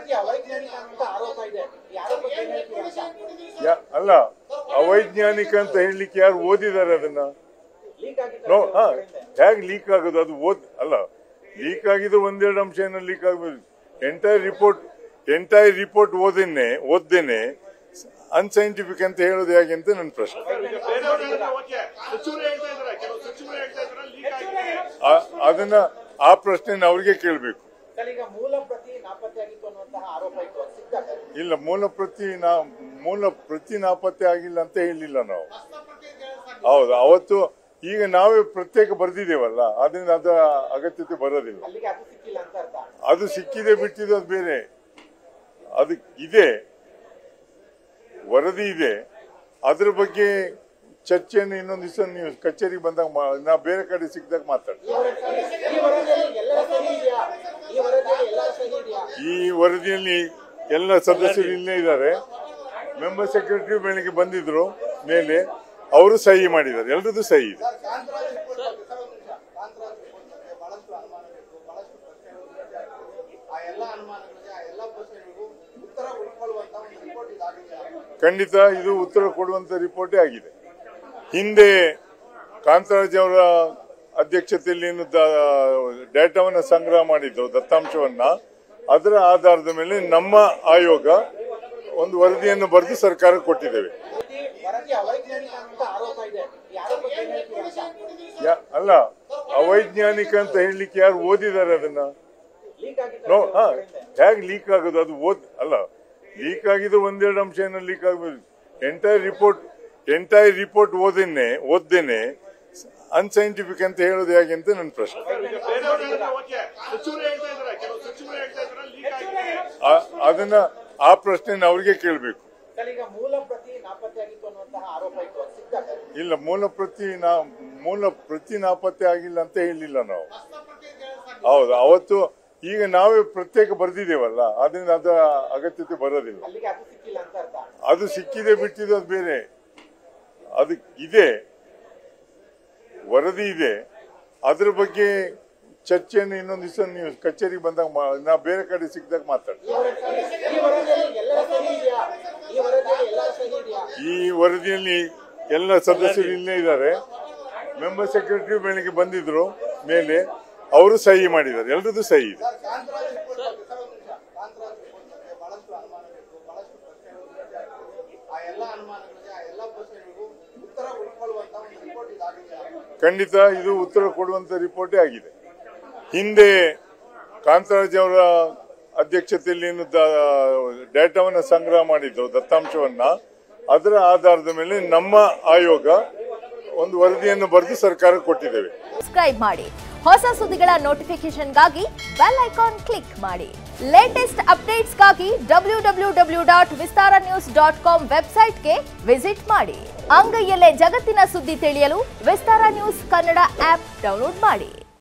ವರದಿ ಅವೈಜ್ಞಾನಿಕ ಅಂತ ಆರೋಪ ಇದೆ ಈ ಆರೋಪಕ್ಕೆ ಏನ್ ಹೇಳ್ತೀರಾ ಅಂತ? ಯಾ ಅಲ್ಲ ಅವೈಜ್ಞಾನಿಕ ಅಂತ ಹೇಳಲಿಕ್ಕೆ ಯಾರು ಓದಿದ್ದಾರೆ ಅದನ್ನ ಲೀಕ್ ಆಗಿತ್ತು ನೋ ಹಾ ಹೇಗೆ ಲೀಕ್ ಆಗೋದು ಅದು ಓದ್ ಅಲ್ಲ ಲೀಕ್ ಆಗಿದ್ದು ಒಂದೆರಡು ಅಂಶ ಏನೋ ಲೀಕ್ ಆಗ್ಬೋದು ಎಂಟೈರ್ ರಿಪೋರ್ಟ್ ಎಂಟೈರ್ ರಿಪೋರ್ಟ್ ಓದೇನೆ ಓದ್ದೇನೆ ಅನ್ಸೈಂಟಿಫಿಕ್ ಅಂತ ಹೇಳೋದು ಹೇಗೆ ಅಂತ ನನ್ನ ಪ್ರಶ್ನೆ ಬೇರೆಯವ್ರನ್ನ ಓಕೆ ಸಚಿವರು ಹೇಳ್ತಾ ಇದಾರೆ ಕೆಲವು ಸಚಿವರು ಹೇಳ್ತಾ ಇದಾರೆ ಲೀಕ್ ಆಗಿದೆ ಆ- ಅದನ್ನ ಆ ಪ್ರಶ್ನೆನ ಅವ್ರಿಗೆ ಕೇಳಬೇಕು ಸರ್ ಈಗ ಮೂಲ ಪ್ರತಿ ನಾಪತ್ತೆ ಆಗಿತ್ತು ಅನ್ನುವಂತಹ ಆರೋಪ ಇತ್ತು ಅದು ಸಿಕ್ಕ ಸರ್ ಇಲ್ಲ ಮೂಲ ಪ್ರತಿ ನಾ ಮೂಲ ಪ್ರತಿ ನಾಪತ್ತೆ ಆಗಿಲ್ಲ ಅಂತ ಹೇಳಿಲ್ಲ ನಾವು ಹೌದು ಅವತ್ತು ಈಗ ನಾವೇ ಪ್ರತ್ಯೇಕ ಬರೆದಿದ್ದೇವಲ್ಲ ಅದರಿಂದ ಅದ ಅಗತ್ಯತೆ ಬರೋದಿಲ್ಲ ಅಲ್ಲಿಗೆ ಅದು ಸಿಕ್ಕಿಲ್ಲ ಅಂತ ಅರ್ಥ ಅದು ಸಿಕ್ಕಿದೆ ಬಿಟ್ಟಿದ್ದು ಅದು ಬೇರೆ ಅದು ಇದೆ ವರದಿ ಇದೆ ಅದ್ರ ಬಗ್ಗೆ ಚರ್ಚೆಯನ್ನು ಇನ್ನೊಂದು ದಿವಸ ನೀವು ಕಚೇರಿಗೆ ಬಂದಾಗ ಮಾ- ನಾ ಬೇರೆ ಕಡೆ ಸಿಕ್ಕಿದಾಗ ಮಾತಾಡ್ತೀನಿ ಈ ವರದಿಯಲ್ಲಿ ಎಲ್ಲರ ಸಹಿ ಇದೆಯಾ ಈ ವರದಿಯಲ್ಲಿ ಎಲ್ಲರ ಸಹಿ ಇದೆಯಾ ಈ ವರದಿಯಲ್ಲಿ ಎಲ್ಲ ಸದಸ್ಯರು ಇಲ್ಲೇ ಇದ್ದಾರೆ ಮೆಂಬರ್ ಸೆಕ್ರೆಟರಿ ಬೆಳಿಗ್ಗೆ ಬಂದಿದ್ರು ಮೇಲೆ ಅವರು ಸಹಿ ಮಾಡಿದ್ದಾರೆ ಎಲ್ರದ್ದು ಸಹಿ ಇದೆ ಬಹಳಷ್ಟು ಅನುಮಾನಗಳಿತ್ತು ಬಹಳಷ್ಟು ಪ್ರಶ್ನೆಗಳು ಆ ಎಲ್ಲ ಅನುಮಾನಗಳಿಗೆ ಆ ಎಲ್ಲ ಪ್ರಶ್ನೆಗಳಿಗೂ ಉತ್ತರ ಹುಡುಕೊಳ್ಳುವಂತ ಒಂದು ರಿಪೋರ್ಟ್ ಇದಾಗಿದೆ ಖಂಡಿತ ಇದು ಉತ್ತರ ಕೊಡುವಂತ ರಿಪೋರ್ಟೇ ಆಗಿದೆ ಹಿಂದೆ ಕಾಂತರಾಜ್ ಅವರ ಅಧ್ಯಕ್ಷತೆಯಲ್ಲಿ ಏನು ದ- ಡೇಟಾವನ್ನ ಸಂಗ್ರಹ ಮಾಡಿದ್ದು ದತ್ತಾಂಶವನ್ನ ಅದರ ಆಧಾರದ ಮೇಲೆ ನಮ್ಮ ಆಯೋಗ ಒಂದು ವರದಿಯನ್ನು ಬರೆದು ಸರ್ಕಾರಕ್ಕೆ ಕೊಟ್ಟಿದ್ದೇವೆ ವರದಿ ವರದಿ ಅವೈಜ್ಞಾನಿಕ ಅಂತ ಆರೋಪ ಇದೆ ಈ ಆರೋಪಕ್ಕೆ ಏನ್ ಹೇಳ್ತೀರಾ ಅಂತ? ಯಾ ಅಲ್ಲ ಅವೈಜ್ಞಾನಿಕ ಅಂತ ಹೇಳಲಿಕ್ಕೆ ಯಾರು ಓದಿದ್ದಾರೆ ಅದನ್ನ ಲೀಕ್ ಆಗಿತ್ತು ನೋ ಹಾ ಹೇಗೆ ಲೀಕ್ ಆಗೋದು ಅದು ಓದ್ ಅಲ್ಲ ಲೀಕ್ ಆಗಿದ್ದು ಒಂದೆರಡು ಅಂಶ ಏನೋ ಲೀಕ್ ಆಗ್ಬೋದು ಎಂಟೈರ್ ರಿಪೋರ್ಟ್ ಎಂಟೈರ್ ರಿಪೋರ್ಟ್ ಓದೇನೆ ಓದ್ದೇನೆ ಅನ್ಸೈಂಟಿಫಿಕ್ ಅಂತ ಹೇಳೋದು ಹೇಗೆ ಅಂತ ನನ್ನ ಪ್ರಶ್ನೆ ಬೇರೆಯವ್ರನ್ನ ಓಕೆ ಸಚಿವರು ಹೇಳ್ತಾ ಇದಾರೆ ಕೆಲವು ಸಚಿವರು ಹೇಳ್ತಾ ಇದಾರೆ ಲೀಕ್ ಆಗಿದೆ ಆ- ಅದನ್ನ ಆ ಪ್ರಶ್ನೆನ ಅವ್ರಿಗೆ ಕೇಳಬೇಕು ಸರ್ ಈಗ ಮೂಲ ಪ್ರತಿ ನಾಪತ್ತೆ ಆಗಿತ್ತು ಅನ್ನುವಂತಹ ಆರೋಪ ಇತ್ತು ಅದು ಸಿಕ್ಕ ಸರ್ ಇಲ್ಲ ಮೂಲ ಪ್ರತಿ ನಾ ಮೂಲ ಪ್ರತಿ ನಾಪತ್ತೆ ಆಗಿಲ್ಲ ಅಂತ ಹೇಳಿಲ್ಲ ನಾವು ಹೌದು ಅವತ್ತು ಈಗ ನಾವೇ ಪ್ರತ್ಯೇಕ ಬರೆದಿದ್ದೇವಲ್ಲ ಅದರಿಂದ ಅದ ಅಗತ್ಯತೆ ಬರೋದಿಲ್ಲ ಅಲ್ಲಿಗೆ ಅದು ಸಿಕ್ಕಿಲ್ಲ ಅಂತ ಅರ್ಥ ಅದು ಸಿಕ್ಕಿದೆ ಬಿಟ್ಟಿದ್ದು ಅದು ಬೇರೆ ಅದು ಇದೆ ವರದಿ ಇದೆ ಅದ್ರ ಬಗ್ಗೆ ಚರ್ಚೆಯನ್ನು ಇನ್ನೊಂದು ದಿವಸ ನೀವು ಕಚೇರಿಗೆ ಬಂದಾಗ ಮಾ- ನಾ ಬೇರೆ ಕಡೆ ಸಿಕ್ಕಿದಾಗ ಮಾತಾಡ್ತೀನಿ ಈ ವರದಿಯಲ್ಲಿ ಎಲ್ಲರ ಸಹಿ ಇದೆಯಾ ಈ ವರದಿಯಲ್ಲಿ ಎಲ್ಲರ ಸಹಿ ಇದೆಯಾ ಈ ವರದಿಯಲ್ಲಿ ಎಲ್ಲ ಸದಸ್ಯರು ಇಲ್ಲೇ ಇದ್ದಾರೆ ಮೆಂಬರ್ ಸೆಕ್ರೆಟರಿ ಬೆಳಿಗ್ಗೆ ಬಂದಿದ್ರು ಮೇಲೆ ಅವರು ಸಹಿ ಮಾಡಿದ್ದಾರೆ ಎಲ್ರದ್ದು ಸಹಿ ಇದೆ ಕಾಂತರಾಜ್ ರಿಪೋರ್ಟ್ ಬಗ್ಗೆ ಸರ್ ಒಂದು ನಿಮಿಷ ಕಾಂತರಾಜ್ ರಿಪೋರ್ಟ್ ಬಗ್ಗೆ ಬಹಳಷ್ಟು ಅನುಮಾನಗಳಿತ್ತು ಬಹಳಷ್ಟು ಪ್ರಶ್ನೆಗಳು ಆ ಎಲ್ಲ ಅನುಮಾನಗಳಿಗೆ ಆ ಎಲ್ಲ ಪ್ರಶ್ನೆಗಳಿಗೂ ಉತ್ತರ ಹುಡುಕೊಳ್ಳುವಂತ ಒಂದು ರಿಪೋರ್ಟ್ ಇದಾಗಿದೆ ಖಂಡಿತ ಇದು ಉತ್ತರ ಕೊಡುವಂತ ರಿಪೋರ್ಟೇ ಆಗಿದೆ ಹಿಂದೆ ಕಾಂತರಾಜ್ ಅವರ ಅಧ್ಯಕ್ಷತೆಯಲ್ಲಿ ಏನು ದ- ಡೇಟಾವನ್ನ ಸಂಗ್ರಹ ಮಾಡಿದ್ದು ದತ್ತಾಂಶವನ್ನ ಅದರ ಆಧಾರದ ಮೇಲೆ ನಮ್ಮ ಆಯೋಗ ಒಂದು ವರದಿಯನ್ನು ಬರೆದು ಸರ್ಕಾರಕ್ಕೆ ಕೊಟ್ಟಿದ್ದೇವೆ ಸಬ್ಸ್ಕ್ರೈಬ್ ಮಾಡಿ ಹೊಸ ಸುದ್ದಿಗಳ ನೋಟಿಫಿಕೇಶನ್ಗಾಗಿ ಬೆಲ್ ಐಕಾನ್ ಕ್ಲಿಕ್ ಮಾಡಿ ಲೇಟೆಸ್ಟ್ ಅಪ್ಡೇಟ್ಸ್ಗಾಗಿ W W W dot Vistara news dot com ವೆಬ್ಸೈಟ್ಗೆ ವಿಸಿಟ್ ಮಾಡಿ ಅಂಗೈಯಲ್ಲೇ ಜಗತ್ತಿನ ಸುದ್ದಿ ತಿಳಿಯಲು Vistara news Kannada app download ಮಾಡಿ